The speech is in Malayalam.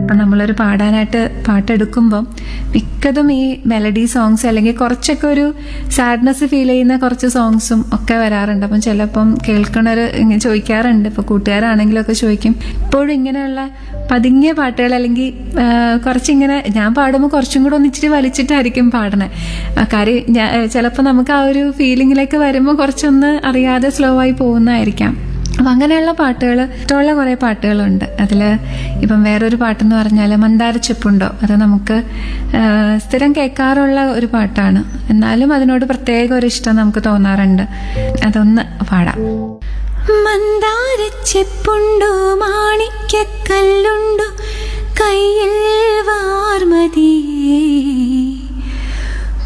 ഇപ്പം നമ്മളൊരു പാടാനായിട്ട് പാട്ടെടുക്കുമ്പം മിക്കതും ഈ മെലഡി സോങ്സ് അല്ലെങ്കിൽ കുറച്ചൊക്കെ ഒരു സാഡ്നെസ് ഫീൽ ചെയ്യുന്ന കുറച്ച് സോങ്സും ഒക്കെ വരാറുണ്ട് അപ്പം ചിലപ്പം കേൾക്കണവർ ഇങ്ങനെ ചോദിക്കാറുണ്ട് ഇപ്പോൾ കൂട്ടുകാരാണെങ്കിലും ഒക്കെ ചോദിക്കും ഇപ്പോഴും ഇങ്ങനെയുള്ള പതുങ്ങിയ പാട്ടുകൾ അല്ലെങ്കിൽ ആ, കുറച്ചിങ്ങനെ ഞാൻ പാടുമ്പോൾ കുറച്ചും കൂടെ ഒന്ന് ഇച്ചിരി വലിച്ചിട്ടായിരിക്കും പാടണേ ആ, കാര്യം ഞാൻ ചിലപ്പോൾ നമുക്ക് ആ ഒരു ഫീലിങ്ങിലേക്ക് വരുമ്പോൾ കുറച്ചൊന്ന് അറിയാതെ സ്ലോ ആയി പോകുന്നതായിരിക്കാം അപ്പം അങ്ങനെയുള്ള പാട്ടുകൾ ഇഷ്ടമുള്ള കുറേ പാട്ടുകളുണ്ട് അതിൽ ഇപ്പം വേറൊരു പാട്ടെന്ന് പറഞ്ഞാൽ മന്ദാരച്ചെപ്പുണ്ടോ അത് നമുക്ക് ആ, സ്ഥിരം കേൾക്കാറുള്ള ഒരു പാട്ടാണ് എന്നാലും അതിനോട് പ്രത്യേക ഒരു ഇഷ്ടം നമുക്ക് തോന്നാറുണ്ട് അതൊന്ന് പാടാം മന്ദാരച്ചെപ്പുണ്ടോ മാണിക്യക്കല്ലുണ്ടോ കയ്യിൽ വാർമതിയേ